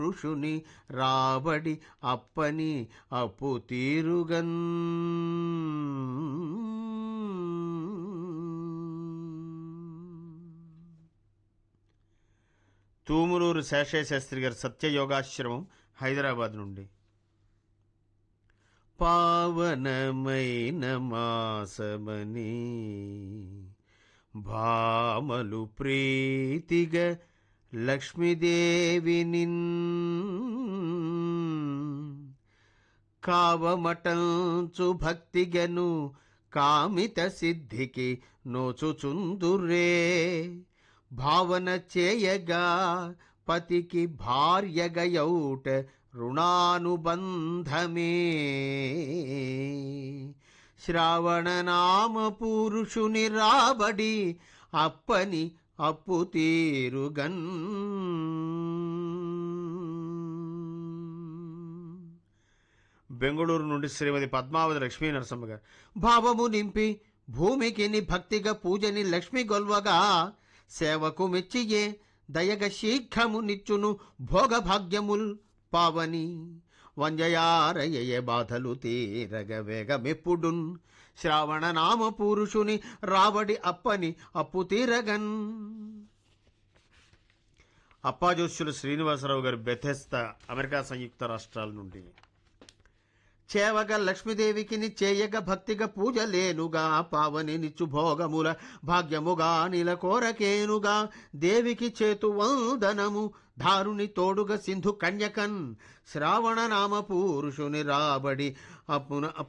పురుషుని రాబడి అప్పని అప్పు తీరుగన్ తూములూరు శేషయ్య శాస్త్రి గారి సత్యయోగాశ్రమం హైదరాబాద్ నుండి పావనమైన మాసమని భామలు ప్రీతిగా లక్ష్మీదేవిని కావమటంచు భక్తిగను కామిత సిద్ధికి నోచుచుందురే భావన చేయగా పతికి భార్యగయౌట రుణానుబంధమే శ్రావణనామ పురుషుని రాబడి అప్పని అప్పు తీరుగన్ బెంగళూరు నుండి శ్రీమతి పద్మావతి లక్ష్మీ నరసమ్మ గారు భావము నింపి భూమికి ని భక్తిగా పూజని లక్ష్మి గొల్వగా సేవకు మెచ్చియే దయగ శీఘ్రము నిచ్చును భోగభాగ్యముల్ పావని వంజయారయ్య బాధలు తీరగ వేగమెప్పుడున్ శ్రావణ నామ పురుషుని రావడి అప్పని అప్పు తీరగన్ అప్పాజోష్యులు శ్రీనివాసరావు గారు బెథెస్త అమెరికా సంయుక్త రాష్ట్రాల నుండి చేవగ లక్ష్మీదేవికిని చేయగ భక్తిగా పూజలేనుగా పావని నిచ్చు భోగముల భాగ్యముగా నిల కోరకేనుగా దేవికి చేతు వందనము ధారుని తోడుగా సింధు కన్యకన్ శ్రావణ నామ పురుషుని రాబడి అప్పున